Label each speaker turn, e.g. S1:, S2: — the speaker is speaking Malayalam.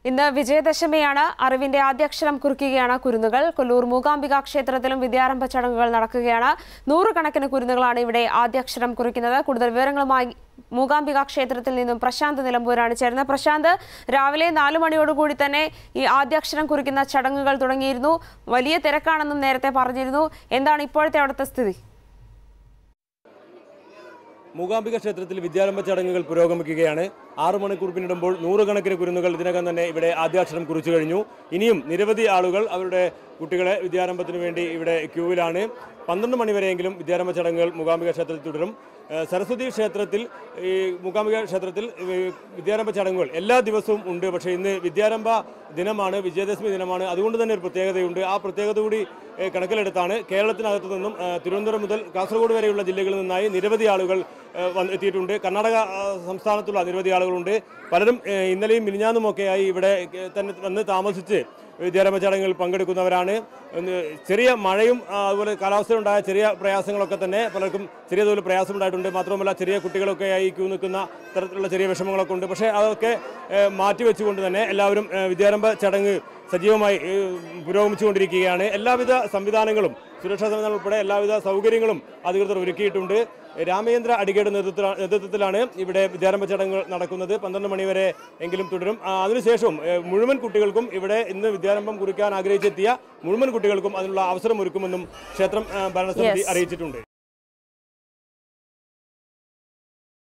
S1: ഇന്ന് വിജയദശമിയാണ് അറിവിന്റെ ആദ്യാക്ഷരം കുറിക്കുകയാണ് കുരുന്നുകൾ കൊല്ലൂർ മൂകാംബിക ക്ഷേത്രത്തിലും വിദ്യാരംഭ ചടങ്ങുകൾ നടക്കുകയാണ് നൂറുകണക്കിന് കുരുന്നുകളാണ് ഇവിടെ ആദ്യാക്ഷരം കുറിക്കുന്നത് കൂടുതൽ വിവരങ്ങളുമായി മൂകാംബിക ക്ഷേത്രത്തിൽ നിന്നും പ്രശാന്ത് നിലമ്പൂരാണ് ചേരുന്നത് പ്രശാന്ത് രാവിലെ നാലു മണിയോടുകൂടി തന്നെ ഈ ആദ്യാക്ഷരം കുറിക്കുന്ന ചടങ്ങുകൾ തുടങ്ങിയിരുന്നു വലിയ തിരക്കാണെന്നും നേരത്തെ പറഞ്ഞിരുന്നു എന്താണ് ഇപ്പോഴത്തെ അവിടുത്തെ സ്ഥിതി
S2: മൂകാംബിക ക്ഷേത്രത്തിൽ വിദ്യാരംഭ ചടങ്ങുകൾ പുരോഗമിക്കുകയാണ് ആറു മണിക്കൂർ പിന്നിടുമ്പോൾ നൂറുകണക്കിന് കുരുന്നുകൾ ഇതിനകം തന്നെ ഇവിടെ ആദ്യാക്ഷരം കുറിച്ചു കഴിഞ്ഞു ഇനിയും നിരവധി ആളുകൾ അവരുടെ കുട്ടികളെ വിദ്യാരംഭത്തിന് വേണ്ടി ഇവിടെ ക്യൂവിലാണ് പന്ത്രണ്ട് മണിവരെയെങ്കിലും വിദ്യാരംഭ ചടങ്ങുകൾ മൂകാംബിക ക്ഷേത്രത്തിൽ തുടരും ഏഹ് സരസ്വതി ക്ഷേത്രത്തിൽ ഈ മൂകാംബിക ക്ഷേത്രത്തിൽ ഈ വിദ്യാരംഭ ചടങ്ങുകൾ എല്ലാ ദിവസവും ഉണ്ട് പക്ഷേ ഇന്ന് വിദ്യാരംഭ ദിനമാണ് വിജയദശമി ദിനമാണ് അതുകൊണ്ട് തന്നെ ഒരു പ്രത്യേകതയുണ്ട് ആ പ്രത്യേകത കൂടി ഏഹ് കണക്കിലെടുത്താണ് കേരളത്തിനകത്തു നിന്നും ഏഹ് തിരുവനന്തപുരം മുതൽ കാസർഗോഡ് വരെയുള്ള ജില്ലകളിൽ നിന്നായി നിരവധി ആളുകൾ ഏഹ് വന്ന് എത്തിയിട്ടുണ്ട് കർണാടക ആ, സംസ്ഥാനത്തുള്ള നിരവധി ആളുകളുണ്ട് പലരും ഏഹ് ഇന്നലെയും മിനിഞ്ഞാന്നുമൊക്കെയായി ഇവിടെ ഏഹ് തന്നെ വന്ന് താമസിച്ച് വിദ്യാരംഭ ചടങ്ങുകളിൽ പങ്കെടുക്കുന്നവരാണ് ഒന്ന് ചെറിയ മഴയും ആ, അതുപോലെ കാലാവസ്ഥയിലുണ്ടായ ചെറിയ പ്രയാസങ്ങളൊക്കെ തന്നെ പലർക്കും ചെറിയ തോതിൽ പ്രയാസമുണ്ടായിട്ടുണ്ട് മാത്രമല്ല ചെറിയ കുട്ടികളൊക്കെ ആയി ക്യൂ നിൽക്കുന്ന തരത്തിലുള്ള ചെറിയ വിഷമങ്ങളൊക്കെ ഉണ്ട് പക്ഷേ അതൊക്കെ ഏഹ്, മാറ്റിവെച്ചുകൊണ്ട് തന്നെ എല്ലാവരും ഏഹ്, വിദ്യാരംഭ ചടങ്ങ് സജീവമായി ഏഹ്, പുരോഗമിച്ചുകൊണ്ടിരിക്കുകയാണ് എല്ലാവിധ സംവിധാനങ്ങളും സുരക്ഷാ സംവിധാനം ഉൾപ്പെടെ എല്ലാവിധ സൗകര്യങ്ങളും അധികൃതർ ഒരുക്കിയിട്ടുണ്ട് രാമേന്ദ്ര അടികയുടെ നേതൃത്വ- നേതൃത്വത്തിലാണ് ഇവിടെ വിദ്യാരംഭ ചടങ്ങുകൾ നടക്കുന്നത് പന്ത്രണ്ട് മണിവരെ എങ്കിലും തുടരും ആ, അതിനുശേഷം ഏഹ്, മുഴുവൻ കുട്ടികൾക്കും ഇവിടെ ഇന്ന് വിദ്യാരംഭം കുറിക്കാൻ ആഗ്രഹിച്ചെത്തിയ മുഴുവൻ കുട്ടികൾക്കും അതിനുള്ള അവസരം ഒരുക്കുമെന്നും ക്ഷേത്രം ഏഹ്, ഭരണസമിതി
S1: Yes.
S2: അറിയിച്ചിട്ടുണ്ട്